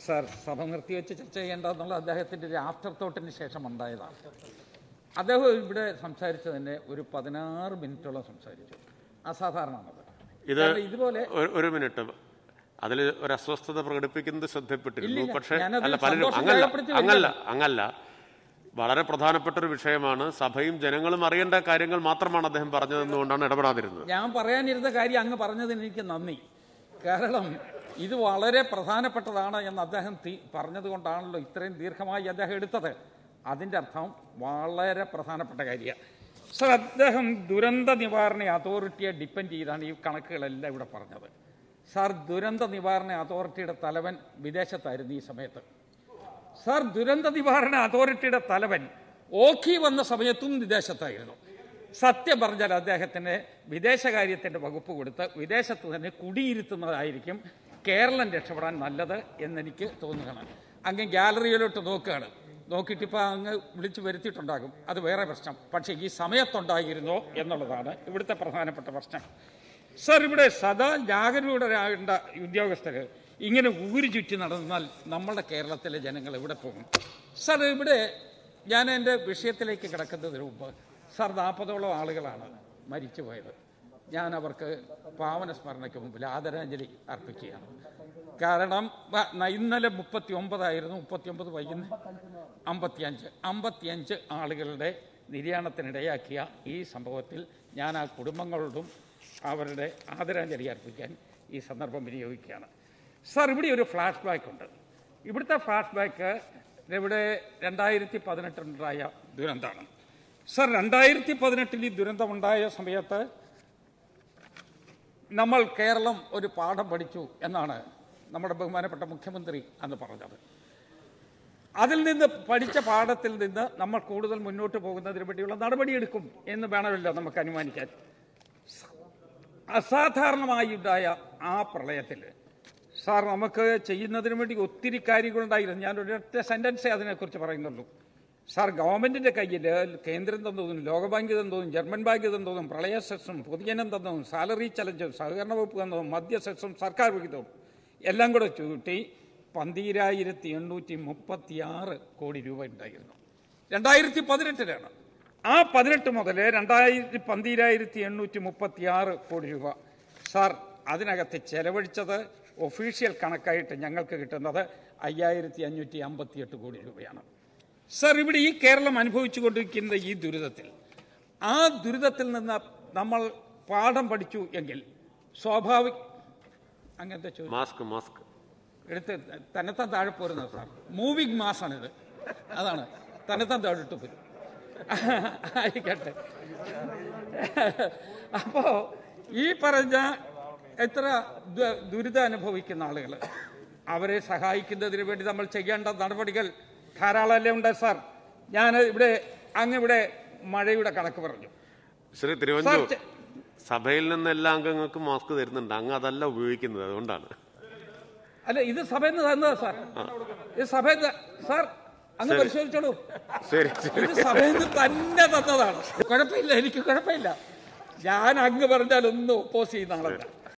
sir സഭ നിർത്തിവെച്ച് ചർച്ച ചെയ്യേണ്ടതെന്നുള്ള അദ്ദേഹത്തിൻ്റെ ഒരു ആഫ്റ്റർ തോട്ടിന് ശേഷം ഉണ്ടായതാണ് അദ്ദേഹം ഇവിടെ സംസാരിച്ചതിന് ഒരു പതിനാറ് മിനിറ്റോളം സംസാരിച്ചു അസാധാരണമാണത് ഇത് കാരണം ഇതുപോലെ ഒരു- ഒരു മിനിറ്റ് അതിൽ ഒരു അസ്വസ്ഥത പ്രകടിപ്പിക്കുന്നത് ശ്രദ്ധപ്പെട്ടിരുന്നു ഇല്ലില്ല, പക്ഷേ ഞാനതിൽ അല്ല പലരും സന്തോഷം അങ്ങല്ല രേഖപ്പെടുത്തി അങ്ങല്ല അങ്ങല്ല വളരെ പ്രധാനപ്പെട്ട ഒരു വിഷയമാണ് സഭയും ജനങ്ങളും അറിയേണ്ട കാര്യങ്ങൾ മാത്രമാണ് അദ്ദേഹം പറഞ്ഞതെന്നുകൊണ്ടാണ് ഇടപെടാതിരുന്നത് ഞാൻ പറയാനിരുന്ന കാര്യം അങ്ങ് പറഞ്ഞതിന് എനിക്ക് നന്ദി കാരണം ഇത് വളരെ പ്രധാനപ്പെട്ടതാണ് എന്ന് അദ്ദേഹം തീ- പറഞ്ഞതുകൊണ്ടാണല്ലോ ഇത്രയും ദീർഘമായി അദ്ദേഹം എടുത്തത് അതിൻ്റെ അർത്ഥം വളരെ പ്രധാനപ്പെട്ട കാര്യമാണ് സർ അദ്ദേഹം ദുരന്ത നിവാരണ അതോറിറ്റിയെ ഡിപ്പെൻഡ് ചെയ്താണ് ഈ കണക്കുകളെല്ലാം ഇവിടെ പറഞ്ഞത് സാർ ദുരന്ത നിവാരണ അതോറിറ്റിയുടെ തലവൻ വിദേശത്തായിരുന്നു ഈ സമയത്ത് സാർ ദുരന്ത നിവാരണ അതോറിറ്റിയുടെ തലവൻ ഓഖി വന്ന സമയത്തും വിദേശത്തായിരുന്നു സത്യം പറഞ്ഞാൽ അദ്ദേഹത്തിന് വിദേശകാര്യത്തിന്റെ വകുപ്പ് കൊടുത്ത് വിദേശത്ത് തന്നെ കുടിയിരുത്തുന്നതായിരിക്കും കേരളം രക്ഷപ്പെടാൻ നല്ലത് എന്നെനിക്ക് തോന്നുകയാണ് അങ്ങ് ഗാലറിയിലോട്ട് നോക്കുകയാണ് നോക്കിയിട്ട് ഇപ്പം അങ്ങ് വിളിച്ചു വരുത്തിയിട്ടുണ്ടാകും അത് വേറെ പ്രശ്നം പക്ഷേ ഈ സമയത്തുണ്ടായിരുന്നോ എന്നുള്ളതാണ് ഇവിടുത്തെ പ്രധാനപ്പെട്ട പ്രശ്നം സർ ഇവിടെ സദാ ജാഗരൂകരാകേണ്ട ഉദ്യോഗസ്ഥർ ഇങ്ങനെ ഊരി ചുറ്റി നടന്നാൽ നമ്മുടെ കേരളത്തിലെ ജനങ്ങൾ എവിടെ പോകും സർ ഇവിടെ ഞാൻ എൻ്റെ വിഷയത്തിലേക്ക് കിടക്കുന്നതിന് മുമ്പ് സർ നാൽപ്പതോളം ആളുകളാണ് മരിച്ചുപോയത് ഞാൻ അവർക്ക് പാവന സ്മരണയ്ക്ക് മുമ്പിൽ ആദരാഞ്ജലി അർപ്പിക്കുകയാണ് കാരണം വ- ന- ഇന്നലെ മുപ്പത്തി ഒമ്പതായിരുന്നു മുപ്പത്തി ഒമ്പത് വൈകുന്നേരം അമ്പത്തിയഞ്ച് അമ്പത്തിയഞ്ച് ആളുകളുടെ നിര്യാണത്തിനിടയാക്കിയ ഈ സംഭവത്തിൽ ഞാൻ ആ കുടുംബങ്ങളോടും അവരുടെ ആദരാഞ്ജലി അർപ്പിക്കാൻ ഈ സന്ദർഭം വിനിയോഗിക്കുകയാണ് സാർ ഇവിടെ ഒരു ഫ്ലാഷ് ബാക്ക് ഉണ്ട് ഇവിടുത്തെ ഫ്ലാഷ് ബാക്ക് ഇവിടെ രണ്ടായിരത്തി പതിനെട്ടിലുണ്ടായ ദുരന്തമാണ് സാർ രണ്ടായിരത്തി പതിനെട്ടിൽ ഈ ദുരന്തമുണ്ടായ സമയത്ത് നമ്മൾ കേരളം ഒരു പാഠം പഠിച്ചു എന്നാണ് നമ്മുടെ ബഹുമാനപ്പെട്ട മുഖ്യമന്ത്രി അന്ന് പറഞ്ഞത് അതിൽ നിന്ന് പഠിച്ച പാഠത്തിൽ നിന്ന് നമ്മൾ കൂടുതൽ മുന്നോട്ട് പോകുന്നതിന് വേണ്ടിയുള്ള നടപടിയെടുക്കും എന്ന് വേണമല്ലോ നമുക്ക് അനുമാനിക്കാൻ അസാധാരണമായി ഉണ്ടായ ആ പ്രളയത്തിൽ സാർ നമുക്ക് ചെയ്യുന്നതിന് വേണ്ടി ഒത്തിരി കാര്യങ്ങളുണ്ടായിരുന്നു ഞാൻ ഒരൊറ്റ സെന്റൻസേ അതിനെക്കുറിച്ച് പറയുന്നുള്ളൂ സാർ ഗവൺമെന്റിന്റെ കയ്യിൽ കേന്ദ്രം തന്നതും ലോകബാങ്ക് തന്നതും ജർമ്മൻ ബാങ്ക് തന്നതും പ്രളയ സെസും പൊതുജനം തന്നതും സാലറി ചലഞ്ചും സഹകരണ വകുപ്പ് തന്നതും മദ്യ സെസും സർക്കാർ വിഹിതവും എല്ലാം കൂടെ ചൂട്ടി പന്തീരായിരത്തി എണ്ണൂറ്റി മുപ്പത്തി ആറ് കോടി രൂപ ഉണ്ടായിരുന്നു രണ്ടായിരത്തി പതിനെട്ടിലാണ് ആ പതിനെട്ട് മുതൽ രണ്ടായിരത്തി പന്തീരായിരത്തി എണ്ണൂറ്റി മുപ്പത്തി ആറ് കോടി രൂപ സാർ അതിനകത്ത് ചെലവഴിച്ചത് ഒഫീഷ്യൽ കണക്കായിട്ട് ഞങ്ങൾക്ക് കിട്ടുന്നത് അയ്യായിരത്തി അഞ്ഞൂറ്റി അമ്പത്തിയെട്ട് കോടി രൂപയാണ് സാർ ഇവിടെ ഈ കേരളം അനുഭവിച്ചുകൊണ്ടിരിക്കുന്ന ഈ ദുരിതത്തിൽ ആ ദുരിതത്തിൽ നിന്ന് നമ്മൾ പാഠം പഠിച്ചു എങ്കിൽ സ്വാഭാവിക അങ്ങനത്തെ ചോദ്യം മാസ്ക് മാസ്ക് എടുത്ത് തന്നെത്താൻ താഴെ പോരുന്നത് സാർ മൂവിങ് മാസാണിത് അതാണ് തന്നെത്താൻ താഴോട്ട് പോരും ആയിക്കട്ടെ അപ്പോ ഈ പറഞ്ഞ എത്ര ദു- ദുരിതം അനുഭവിക്കുന്ന ആളുകൾ അവരെ സഹായിക്കുന്നതിന് വേണ്ടി നമ്മൾ ചെയ്യേണ്ട നടപടികൾ ധാരാളമല്ലേ ഉണ്ട് സാർ ഞാൻ ഇവിടെ അങ്ങ് ഇവിടെ മഴയുടെ കണക്ക് പറഞ്ഞു ശ്രീ തിരുവഞ്ചൂർ സാർ, ചെ- സഭയിൽ നിന്ന് എല്ലാ അംഗങ്ങൾക്കും മാസ്ക് തരുന്നുണ്ട് അങ്ങ് അതല്ല ഉപയോഗിക്കുന്നത് അതുകൊണ്ടാണ് അല്ല ഇത് സഭയിൽ നിന്ന് തന്നതാ സാർ ഇത് സഭയിൽ നിന്ന് സാർ അങ്ങ് പരിശോധിച്ചോളൂ ശരി ശരി ഇത് സഭയിൽ നിന്ന് തന്നെ തന്നതാണ് കുഴപ്പമില്ല എനിക്ക് കുഴപ്പമില്ല ഞാൻ അങ്ങ് പറഞ്ഞാൽ ഒന്നും ഒപ്പോസ് ചെയ്യുന്ന ആളല്ല